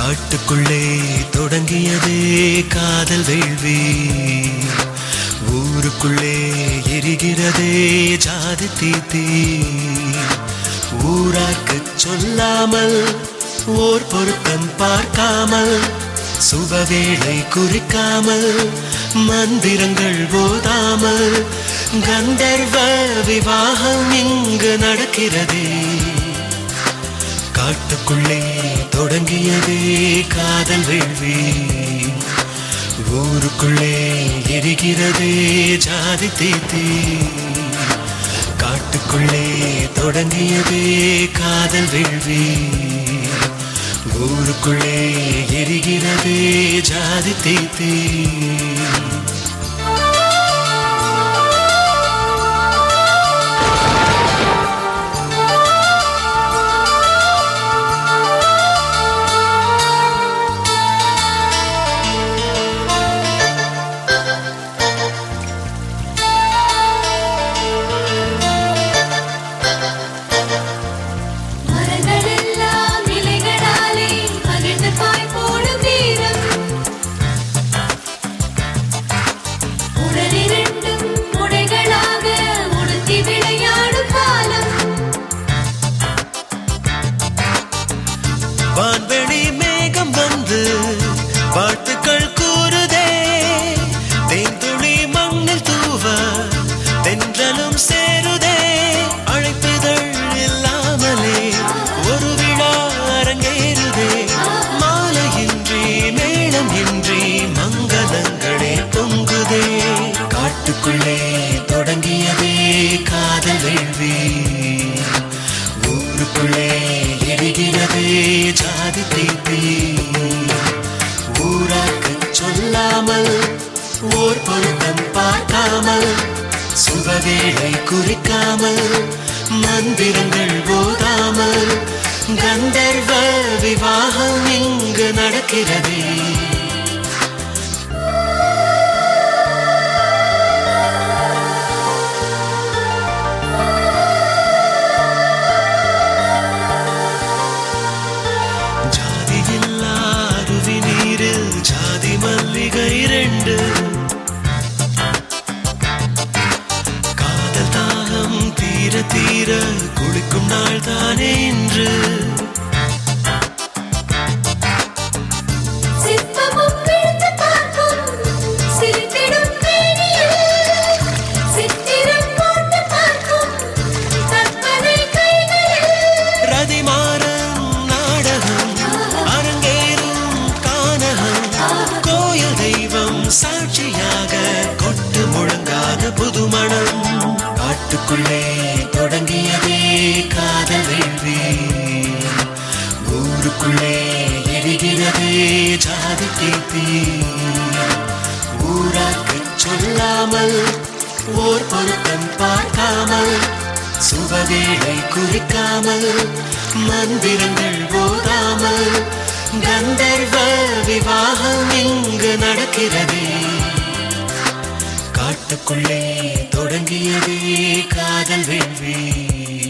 காட்டுக்குள்ளே தொடங்கியதே காதல் வேள்வி ஊருக்குள்ளே எரிகிறதே ஜாதி தீத்தி ஊரார்க்கு சொல்லாமல் ஓர் பொருத்தம் பார்க்காமல் சுபவேளை குறிக்காமல் மந்திரங்கள் போதாமல் கந்தர்வ விவாகம் இங்கு நடக்கிறதே காட்டுக்குள்ளே தொடங்கியதே காதல் வேள்வி ஊருக்குள்ளே எரிகிறதே ஜாதி தீத்தி காட்டுக்குள்ளே தொடங்கியதே காதல் வேள்வி ஊருக்குள்ளே எரிகிறதே ஜாதி தீத்தி மரங்களெல்லாம் இலைகளாலே மகிழ்ந்து பாய் போடும் வீரம் உடலிரண்டும் உடைகளாக உடுத்தி விளையாடும் காலம் வான்வெளி மேகம் வந்து வாழ்த்துக்கள் கூறுதே தேன்துளி மண்ணில் தூவ தென்றலும் சேருதே அழைப்புதழ் இல்லாமலே ஒரு விழா அரங்கேறுதே மாலையின்றி மேளம் இன்றி மங்களங்களே பொங்குதே காட்டுக்குள்ளே தொடங்கியதே காதல் வேள்வி ஊருக்குள்ளே எரிகிறதே ஜாதி தீத்தி ஊராக்கு சொல்லாமல் ஓர் பொருத்தம் பார்க்காமல் சுபவேளை குறிக்காமல் மந்திரங்கள் போதாமல் கந்தர்வ விவாகம் இங்கு நடக்கிறதே ஜாதியில்லா அருவி நீரில் ஜாதி மல்லிகை ரெண்டு காதல் தாகம் தீர தீர குளிக்கும் நாள் தானே இன்று சிற்பமும் விழுந்து பார்க்கும் சிரித்திடும் மேனியில் சித்திரம் போட்டு பார்க்கும் கற்பனை கைகளில் ரதிமாறன் நாடகம் அரங்கேறும் கானகம் கோயில் தெய்வம் சாட்சியாக கொட்டு முழங்காத புதுமணம் காட்டுக்குள்ளே தொடங்கியதே காதல் வேள்வி ஊருக்குள்ளே எரிகிறதே ஜாதி தீத்தி ஊராக்கு சொல்லாமல் ஓர் பொருத்தம் பார்க்காமல் சுபவேளை குறிக்காமல் மந்திரங்கள் போதாமல் கந்தர்வ விவாகம் இங்கு நடக்கிறதே காட்டுக்குள்ளே தொடங்கியதே காதல் வேள்வி